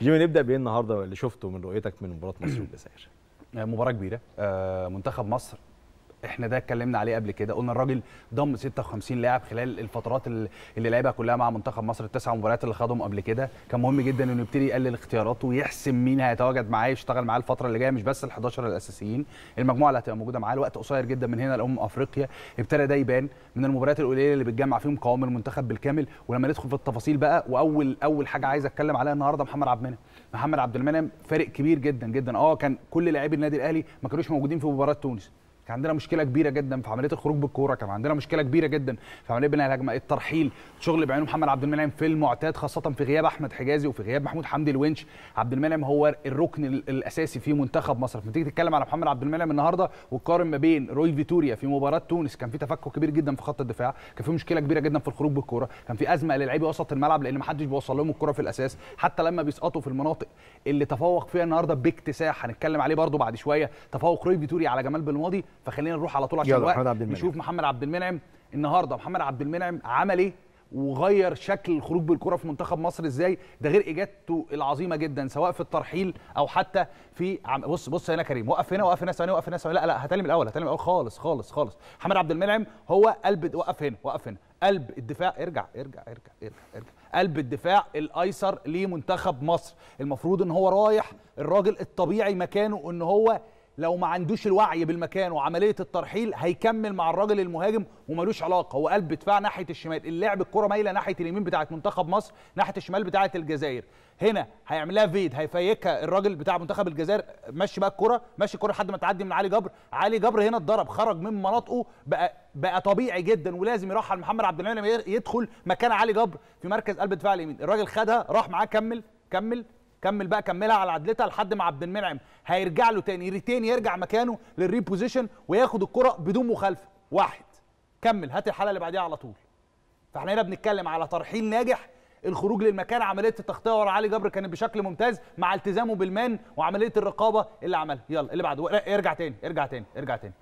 جيمي نبدا بايه النهارده اللي شفته من رؤيتك من مباراه مصر والجزائر مباراه كبيره آه، منتخب مصر احنا ده اتكلمنا عليه قبل كده قلنا الراجل ضم 56 لاعب خلال الفترات اللي اللي لعبها كلها مع منتخب مصر التسع مباريات اللي خدهم قبل كده كان مهم جدا انه يبتدي يقلل اختياراته ويحسم مين هيتواجد معاه يشتغل معاه الفتره اللي جايه مش بس ال11 الاساسيين المجموعه اللي هتبقى موجوده معاه الوقت قصير جدا من هنا لامم افريقيا ابتدى ده يبان من المباريات القليله اللي بتجمع فيهم قوام المنتخب بالكامل ولما ندخل في التفاصيل بقى واول اول حاجه عايز اتكلم عليها النهارده محمد عبد المنعم محمد عبد المنعم فارق كبير جدا جدا اه كان كل لاعبي النادي الاهلي ما كانوش موجودين في مباراه تونس كان عندنا مشكله كبيره جدا في عمليه الخروج بالكوره كان عندنا مشكله كبيره جدا في عمليه بناء الهجمه الترحيل شغل بعينه محمد عبد المنعم في المعتاد خاصه في غياب احمد حجازي وفي غياب محمود حمدي الونش عبد المنعم هو الركن ال- الاساسي في منتخب مصر لما تيجي تتكلم على محمد عبد المنعم النهارده وتقارن ما بين روي فيتوريا في مباراه تونس كان في تفكك كبير جدا في خط الدفاع كان في مشكله كبيره جدا في الخروج بالكوره كان في ازمه للاعبي وسط الملعب لان ما حدش بيوصل لهم الكوره في الاساس حتى لما بيسقطوا في المناطق اللي تفوق فيها النهارده باكتساح هنتكلم عليه برضو بعد شويه تفوق روي فيتوريا على جمال بالماضي فخلينا نروح على طول عشان يلا، الوقت محمد عبد المنعم. نشوف محمد عبد المنعم النهارده محمد عبد المنعم عمل ايه وغير شكل الخروج بالكره في منتخب مصر ازاي ده غير اجادته العظيمه جدا سواء في الترحيل او حتى في عم... بص بص هنا كريم وقف هنا وقف هنا ثواني وقف هنا ثواني لا لا هتكلم من الاول هتكلم من الاول خالص خالص خالص محمد عبد المنعم هو قلب وقف هنا وقف هنا قلب الدفاع ارجع ارجع ارجع ارجع ارجع قلب الدفاع الايسر لمنتخب مصر المفروض ان هو رايح الراجل الطبيعي مكانه ان هو لو ما عندوش الوعي بالمكان وعمليه الترحيل هيكمل مع الراجل المهاجم وملوش علاقه هو قلب دفاع ناحيه الشمال اللعب الكره مايله ناحيه اليمين بتاعه منتخب مصر ناحيه الشمال بتاعه الجزائر هنا هيعملها فيد هيفيكها الراجل بتاع منتخب الجزائر مشي بقى الكره ماشي الكره لحد ما تعدي من علي جبر علي جبر هنا اتضرب خرج من مناطقه بقى بقى طبيعي جدا ولازم يرحل محمد عبد المنعم يدخل مكان علي جبر في مركز قلب دفاع اليمين الراجل خدها راح معاه كمل كمل كمل بقى كملها على عدلتها لحد ما عبد المنعم هيرجع له تاني ريتين يرجع مكانه للريبوزيشن وياخد الكره بدون مخالفه واحد كمل هات الحاله اللي بعديها على طول فاحنا هنا بنتكلم على ترحيل ناجح الخروج للمكان عمليه التغطيه ورا علي جبر كانت بشكل ممتاز مع التزامه بالمان وعمليه الرقابه اللي عملها يلا اللي بعده ارجع تاني ارجع تاني ارجع تاني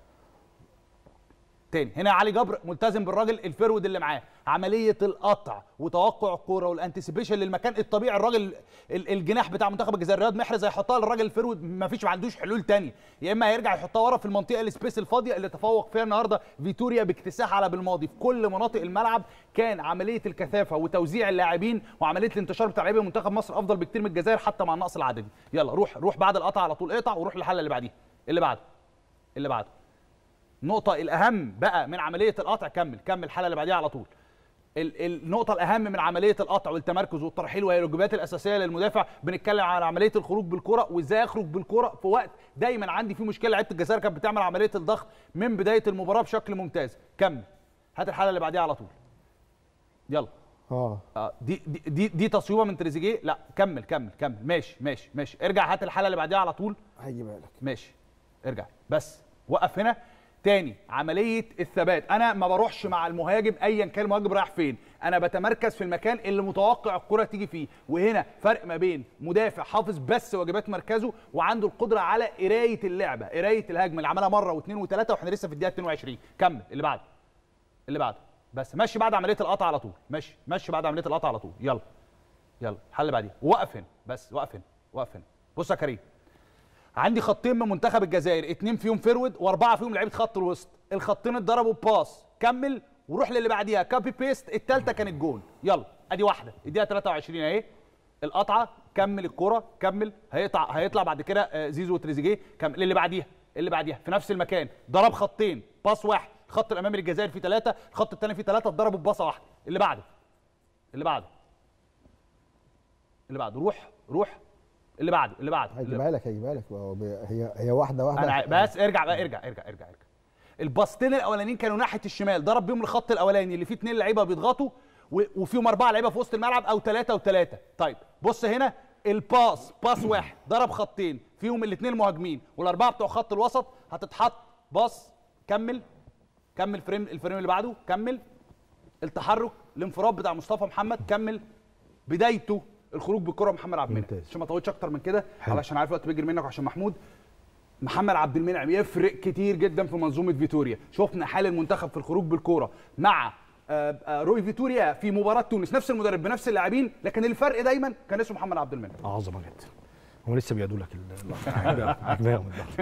تاني هنا علي جبر ملتزم بالراجل الفرود اللي معاه عمليه القطع وتوقع الكوره والانتسيبيشن للمكان الطبيعي الراجل ال- الجناح بتاع منتخب الجزائر رياض محرز هيحطها للراجل الفرود ما فيش ما عندوش حلول تانية يا اما هيرجع يحطها ورا في المنطقه السبيس الفاضيه اللي تفوق فيها النهارده فيتوريا باكتساح على بالماضي في كل مناطق الملعب كان عمليه الكثافه وتوزيع اللاعبين وعمليه الانتشار بتاع لاعبي منتخب مصر افضل بكتير من الجزائر حتى مع النقص العددي يلا روح روح بعد القطع على طول اقطع وروح للحله اللي بعديها اللي بعده اللي بعده النقطة الأهم بقى من عملية القطع كمل كمل الحالة اللي بعديها على طول ال- النقطة الأهم من عملية القطع والتمركز والترحيل وهي الواجبات الأساسية للمدافع بنتكلم على عملية الخروج بالكرة وإزاي أخرج بالكرة في وقت دايما عندي فيه مشكلة لعيبة الجزائر كانت بتعمل عملية الضغط من بداية المباراة بشكل ممتاز كمل هات الحالة اللي بعديها على طول يلا اه آه، دي دي دي, دي تصويبه من تريزيجيه لا كمل كمل كمل ماشي ماشي ماشي ارجع هات الحاله اللي بعديها على طول هيجيبها لك ماشي ارجع بس وقف هنا تاني عمليه الثبات انا ما بروحش مع المهاجم ايا كان المهاجم رايح فين انا بتمركز في المكان اللي متوقع الكره تيجي فيه وهنا فرق ما بين مدافع حافظ بس واجبات مركزه وعنده القدره على قرايه اللعبه قرايه الهجمه اللي عملها مره واثنين وثلاثه واحنا لسه في الدقيقه 22 كمل اللي بعده اللي بعده بس ماشي بعد عمليه القطع على طول ماشي ماشي بعد عمليه القطع على طول يلا يلا الحل اللي بعديه وقف هنا بس وقف هنا وقف هنا بص يا كريم عندي خطين من منتخب الجزائر اتنين فيهم فيرود واربعه فيهم لعيبه خط الوسط الخطين اتضربوا باس كمل وروح للي بعديها كابي بيست الثالثه كانت جون يلا ادي واحده الدقيقه 23 اهي القطعه كمل الكره كمل هيقطع هيطلع بعد كده آه، زيزو وتريزيجيه كمل اللي بعديها اللي بعديها في نفس المكان ضرب خطين باس واحد الخط الامامي للجزائر فيه ثلاثه الخط الثاني فيه ثلاثه اتضربوا بباصه واحده اللي بعده اللي بعده اللي بعده روح روح اللي بعده اللي بعده اللي هيجيبها لك هيجيبها لك هو بي- هي هي واحده واحده انا عا- بس ارجع بقى ارجع ارجع ارجع ارجع الباصتين الاولانيين كانوا ناحيه الشمال ضرب بيهم الخط الاولاني اللي فيه اثنين لعيبه بيضغطوا و- وفيهم اربعه لعيبه في وسط الملعب او ثلاثه وثلاثه طيب بص هنا الباس باس واحد ضرب خطين فيهم الاثنين مهاجمين والاربعه بتوع خط الوسط هتتحط باص كمل كمل فريم الفريم اللي بعده كمل التحرك الانفراد بتاع مصطفى محمد كمل بدايته الخروج بالكره محمد عبد المنعم ممتاز. عشان ما اطولش اكتر من كده علشان عارف الوقت بيجري منك وعشان محمود محمد عبد المنعم يفرق كتير جدا في منظومه فيتوريا شفنا حال المنتخب في الخروج بالكوره مع آه، آه، روي فيتوريا في مباراه تونس نفس المدرب بنفس اللاعبين لكن الفرق دايما كان اسمه محمد عبد المنعم عظمه جدا هم لسه بيعدوا لك ال- ال- عجباهم- عجباهم